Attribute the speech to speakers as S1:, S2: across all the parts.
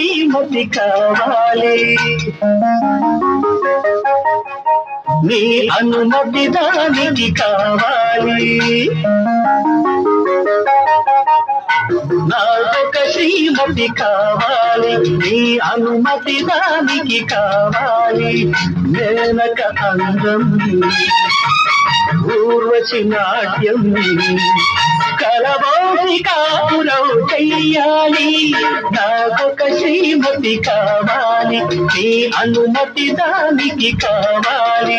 S1: శ్రీమతి కావాలి నీ అనుమతి దానికి కావాలి నాకొక శ్రీమతి కావాలి నీ అనుమతి దానికి కావాలి మేనక అందం ఊర్వశి నాట్యం కలబోసి కాపురం చెయ్యాలి నాకొక శ్రీమతి కావాలి నీ అనుమతి దానికి కావాలి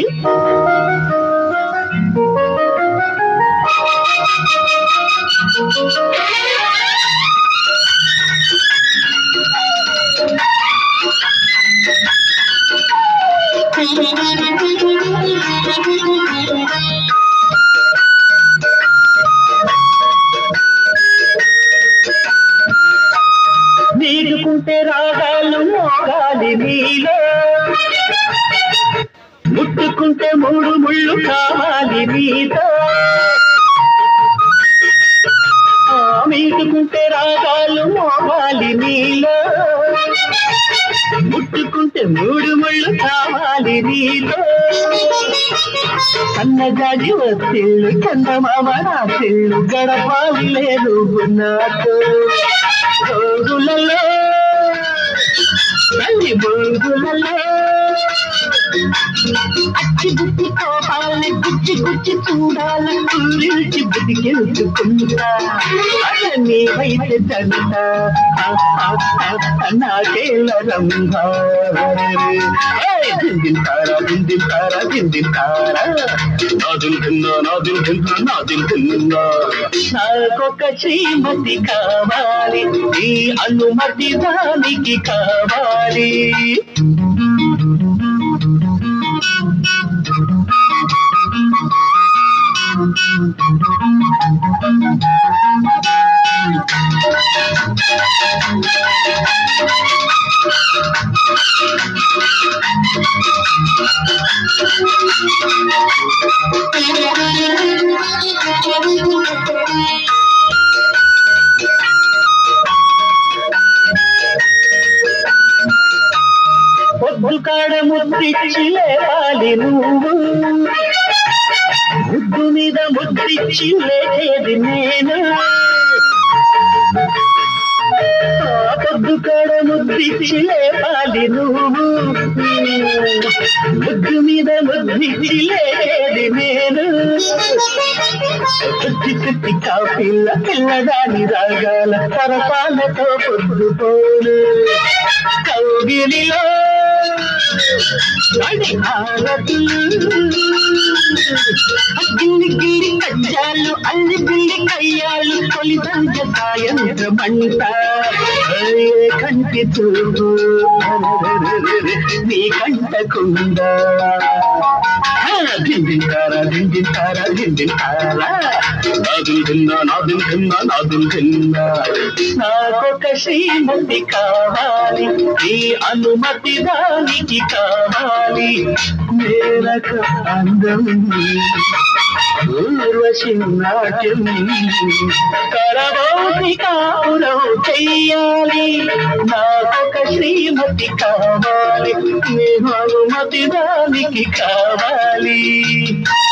S1: నీడుకుంటే రాగాలు మోగాలి నీలో ముట్టుకుంటే మూడు ముళ్ళు కావాలి నీతో ఆ, మీటుకుంటే రాగాలు మోగాలి నీలో ముట్టుకుంటే మూడు ముళ్ళు కావాలి నీలో సన్నజాజి వత్తిళ్ళు చందమామ రాత్రిళ్ళు గడపాలి లేదు నాతో రోజులలో తల్లి బొరుగులలో అచ్చి బుద్ధి కోపాలని గుచ్చి గుచ్చి చూడాలి కుళ్ళించి బుద్ధికెళ్తుకుంటా అలా నీవైతే దంట నాకేల రంగా దిందింటారా దిందింటారా దిందింటారా నాదిల్ తిన్నా నాదిల్ తిన్నా నాదిల్ తిన్నా నాకొక శ్రీమతి కావాలి ఈ అనుమతి దానికి కావాలి పొద్దు కాడ ముద్దిచ్చి లేవాలి నువ్వు ముద్దు మీద ముద్దిచ్చి లేచేది నేను ఆ పొద్దు కాడ ముద్దిచ్చి లేవాలి నువ్వు ముద్దు మీద ముద్దిచ్చి లేచేది నేను చుట్టి చుట్టి కాపిల్ల పిల్లదాని రాగాల సరసాలతో పొద్దు పోను కౌగిలిలో అడి హారతులు గిల్లి గిల్లి కజ్జాలు అల్లి బిల్లి కయ్యాలు తొలి సంజ సాయంత్రమంట కంటి చూడు నీ కంటకుండా దిందింటారా దిందింటారా దిందింటారా నాదులు తిన్నా నాదులు తిన్నా నాదులు తిన్నా నాకొక శ్రీమతి కావాలి ఈ అనుమతి దానికి కావాలి మేరకు అందం ఊర్వశి నాట్యం కరబోసి కాపురం చెయ్యాలి నాకొక శ్రీమతి కావాలి నీ అనుమతి దానికి కావాలి